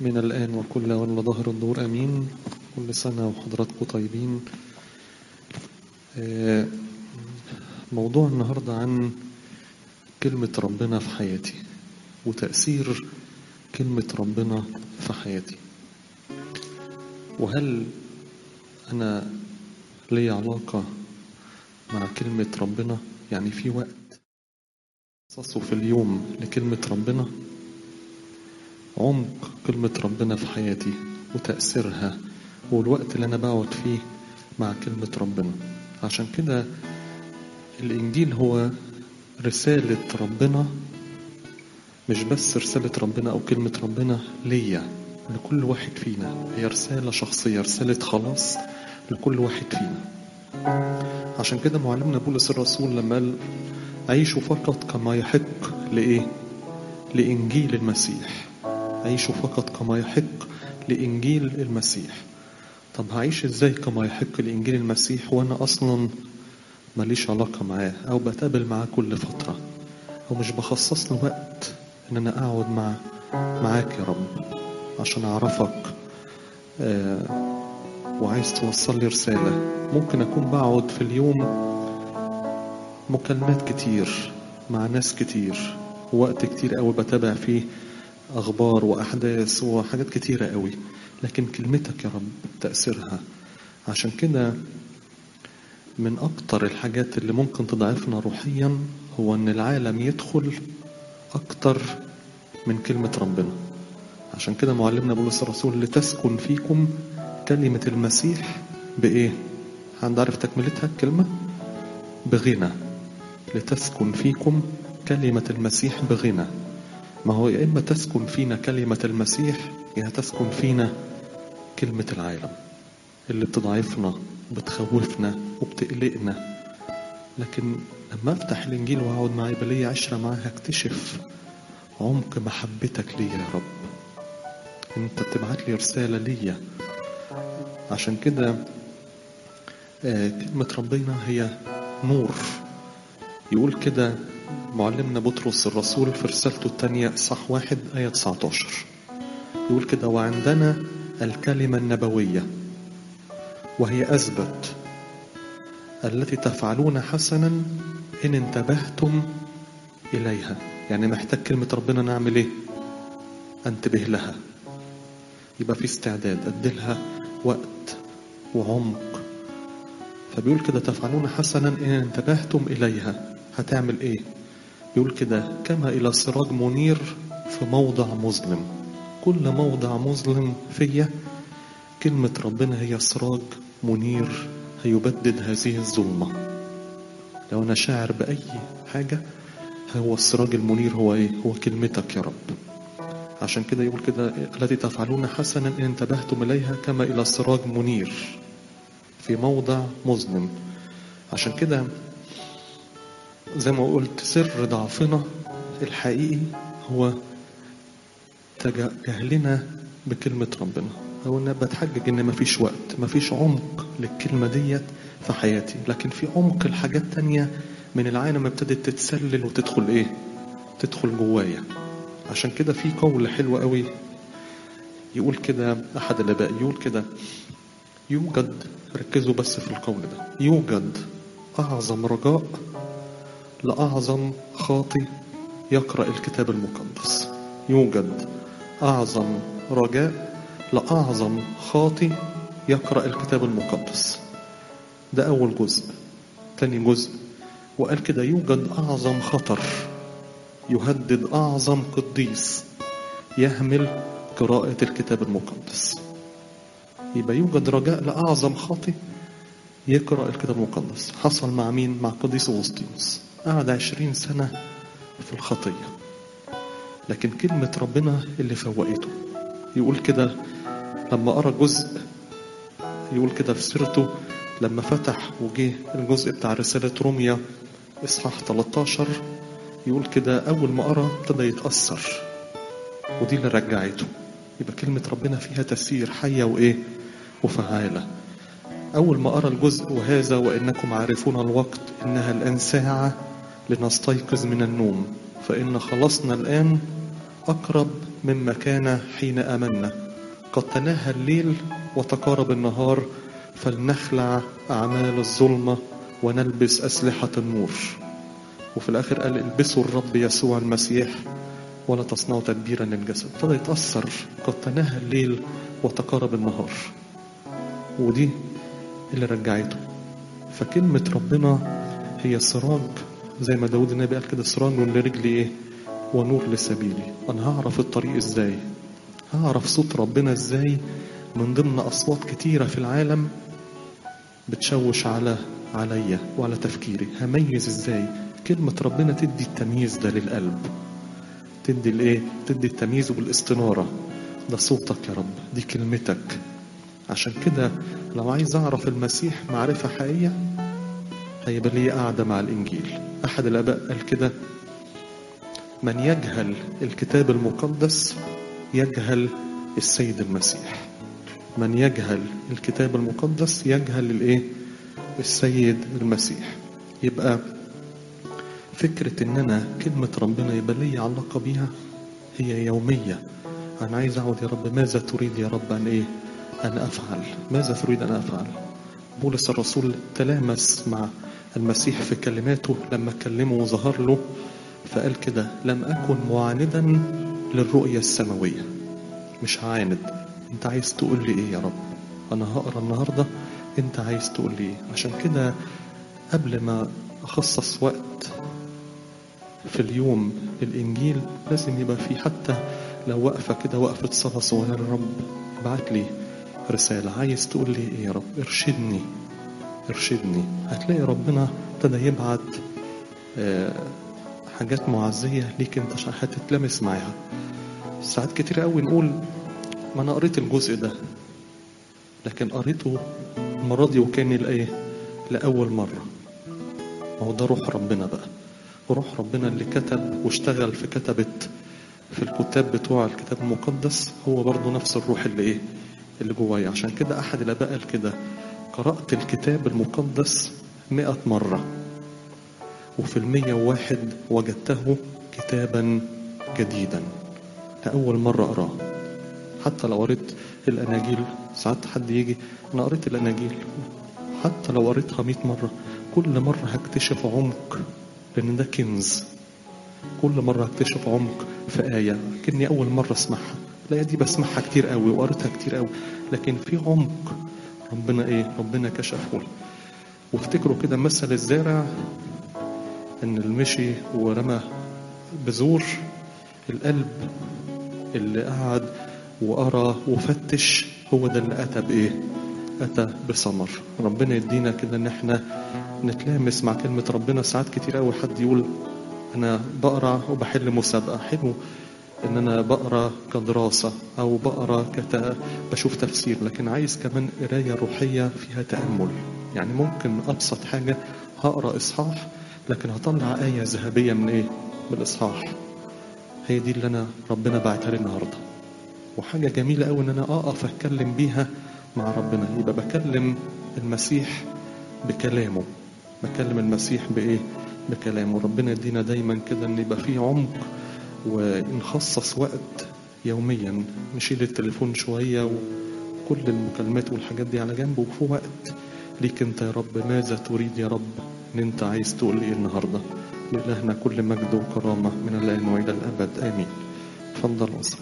من الآن وكل ولا ظهر الدور أمين كل سنة وحضراتكم طيبين آه، موضوع النهاردة عن كلمة ربنا في حياتي وتأثير كلمة ربنا في حياتي وهل أنا لي علاقة مع كلمة ربنا يعني في وقت خصصه في اليوم لكلمة ربنا عمق كلمة ربنا في حياتي وتأثيرها والوقت اللي أنا بقعد فيه مع كلمة ربنا عشان كده الإنجيل هو رسالة ربنا مش بس رسالة ربنا أو كلمة ربنا ليا لكل واحد فينا هي رسالة شخصية رسالة خلاص لكل واحد فينا عشان كده معلمنا بولس الرسول لما قال عيشوا فقط كما يحق لإيه؟ لإنجيل المسيح عيشوا فقط كما يحق لإنجيل المسيح طب هعيش إزاي كما يحق لإنجيل المسيح وأنا أصلا ماليش علاقة معاه أو بتقابل معاه كل فترة أو مش بخصص له وقت إن أنا أقعد مع معاك يا رب عشان أعرفك آه وعايز توصل لي رسالة ممكن أكون بقعد في اليوم مكالمات كتير مع ناس كتير وقت كتير قوي بتابع فيه أخبار وأحداث وحاجات كتيرة قوي لكن كلمتك يا رب تأثيرها عشان كده من أكتر الحاجات اللي ممكن تضعفنا روحيا هو أن العالم يدخل أكتر من كلمة ربنا عشان كده معلمنا بولس الرسول لتسكن فيكم كلمة المسيح بإيه؟ حد عارف تكملتها الكلمة؟ بغنى لتسكن فيكم كلمة المسيح بغنى ما هو يا إما تسكن فينا كلمة المسيح يا تسكن فينا كلمة العالم اللي بتضعفنا وبتخوفنا وبتقلقنا لكن لما افتح الانجيل واقعد معاه يبقى ليا عشره معاه هكتشف عمق محبتك ليا يا رب انت بتبعت لي رساله ليا عشان كده آه كلمه ربنا هي نور يقول كده معلمنا بطرس الرسول في رسالته الثانية صح واحد آية 19 يقول كده وعندنا الكلمة النبوية وهي أثبت التي تفعلون حسنا إن انتبهتم إليها يعني محتاج كلمة ربنا نعمل إيه أنتبه لها يبقى في استعداد أديلها وقت وعمق فبيقول كده تفعلون حسنا إن انتبهتم إليها هتعمل إيه يقول كده كما إلى سراج منير في موضع مظلم كل موضع مظلم فيا كلمة ربنا هي سراج منير هيبدد هذه الظلمة لو أنا شاعر بأي حاجة هو السراج المنير هو إيه؟ هو كلمتك يا رب عشان كده يقول كده التي تفعلون حسنا إن انتبهتم إليها كما إلى سراج منير في موضع مظلم عشان كده زي ما قلت سر ضعفنا الحقيقي هو جهلنا بكلمة ربنا هو أنا بتحجج إن مفيش وقت مفيش عمق للكلمة ديت في حياتي لكن في عمق الحاجات تانية من العالم ابتدت تتسلل وتدخل إيه تدخل جوايا عشان كده في قول حلو قوي يقول كده أحد الآباء يقول كده يوجد ركزوا بس في القول ده يوجد أعظم رجاء لأعظم خاطي يقرأ الكتاب المقدس يوجد أعظم رجاء لأعظم خاطي يقرأ الكتاب المقدس ده أول جزء تاني جزء وقال كده يوجد أعظم خطر يهدد أعظم قديس يهمل قراءة الكتاب المقدس يبقى يوجد رجاء لأعظم خاطي يقرأ الكتاب المقدس حصل مع مين؟ مع قديس أغسطينوس قعد عشرين سنة في الخطية لكن كلمة ربنا اللي فوقته يقول كده لما قرأ جزء يقول كده في سيرته لما فتح وجه الجزء بتاع رسالة روميا إصحاح 13 يقول كده أول ما قرأ ابتدى يتأثر ودي اللي رجعته يبقى كلمة ربنا فيها تسير حية وإيه وفعالة أول ما أرى الجزء وهذا وإنكم عارفون الوقت إنها الآن ساعة لنستيقظ من النوم فإن خلصنا الآن أقرب مما كان حين آمنا قد تناهى الليل وتقارب النهار فلنخلع أعمال الظلمة ونلبس أسلحة النور وفي الآخر قال البسوا الرب يسوع المسيح ولا تصنعوا تدبيرا للجسد ابتدى يتأثر قد تناهى الليل وتقارب النهار ودي اللي رجعته فكلمة ربنا هي سراج زي ما داود النبي قال كده سراج لرجلي ايه ونور لسبيلي انا هعرف الطريق ازاي هعرف صوت ربنا ازاي من ضمن اصوات كتيرة في العالم بتشوش على عليا وعلى تفكيري هميز ازاي كلمة ربنا تدي التمييز ده للقلب تدي الايه تدي التمييز بالاستنارة ده صوتك يا رب دي كلمتك عشان كده لو عايز اعرف المسيح معرفة حقيقية هيبقى لي قاعدة مع الانجيل احد الاباء قال كده من يجهل الكتاب المقدس يجهل السيد المسيح من يجهل الكتاب المقدس يجهل الايه السيد المسيح يبقى فكرة ان انا كلمة ربنا يبقى لي علاقة بيها هي يومية انا عايز اعود يا رب ماذا تريد يا رب ان ايه ان افعل ماذا تريد ان افعل بولس الرسول تلامس مع المسيح في كلماته لما كلمه وظهر له فقال كده لم اكن معاندا للرؤية السماوية مش هعاند انت عايز تقول لي ايه يا رب انا هقرا النهارده انت عايز تقول لي ايه عشان كده قبل ما اخصص وقت في اليوم الانجيل لازم يبقى في حتى لو وقفه كده وقفه صلاه صغيره يا رب ابعت لي رساله عايز تقول لي ايه يا رب ارشدني ارشدني هتلاقي ربنا ابتدى يبعت آه حاجات معزيه ليك انت عشان هتتلمس معاها ساعات كتير قوي نقول ما انا قريت الجزء ده لكن قريته المرة دي وكان الايه لأول مرة ما هو ده روح ربنا بقى روح ربنا اللي كتب واشتغل في كتبة في الكتاب بتوع الكتاب المقدس هو برضه نفس الروح اللي ايه اللي جوايا عشان كده أحد الآباء قال كده قرأت الكتاب المقدس مئة مرة وفي المية واحد وجدته كتابا جديدا لأول مرة أقراه حتى لو قريت الأناجيل ساعات حد يجي أنا قريت الأناجيل حتى لو قريتها مئة مرة كل مرة هكتشف عمق لأن ده كنز كل مرة هكتشف عمق في آية كني أول مرة أسمعها الآية دي بسمعها كتير قوي وقريتها كتير قوي لكن في عمق ربنا إيه ربنا كشفه لي وافتكروا كده مثل الزارع إن المشي ورمى بذور القلب اللي قعد وقرا وفتش هو ده اللي اتى بايه اتى بثمر ربنا يدينا كده ان احنا نتلامس مع كلمة ربنا ساعات كتير قوي حد يقول انا بقرا وبحل مسابقة حلو ان انا بقرا كدراسة او بقرا كت... بشوف تفسير لكن عايز كمان قراية روحية فيها تأمل يعني ممكن ابسط حاجة هقرا اصحاح لكن هطلع آية ذهبية من ايه من الاصحاح هي دي اللي انا ربنا بعتها لي النهارده وحاجه جميله قوي ان انا اقف اتكلم بيها مع ربنا يبقى بكلم المسيح بكلامه بكلم المسيح بايه بكلامه ربنا يدينا دايما كده ان يبقى فيه عمق ونخصص وقت يوميا نشيل التليفون شويه وكل المكالمات والحاجات دي على جنب وفي وقت ليك انت يا رب ماذا تريد يا رب ان انت عايز تقول لي النهارده لإلهنا كل مجد وكرامة من الآن وإلى الأبد آمين تفضل وصل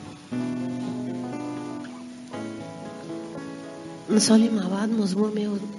نصلي مع بعض مزمور 100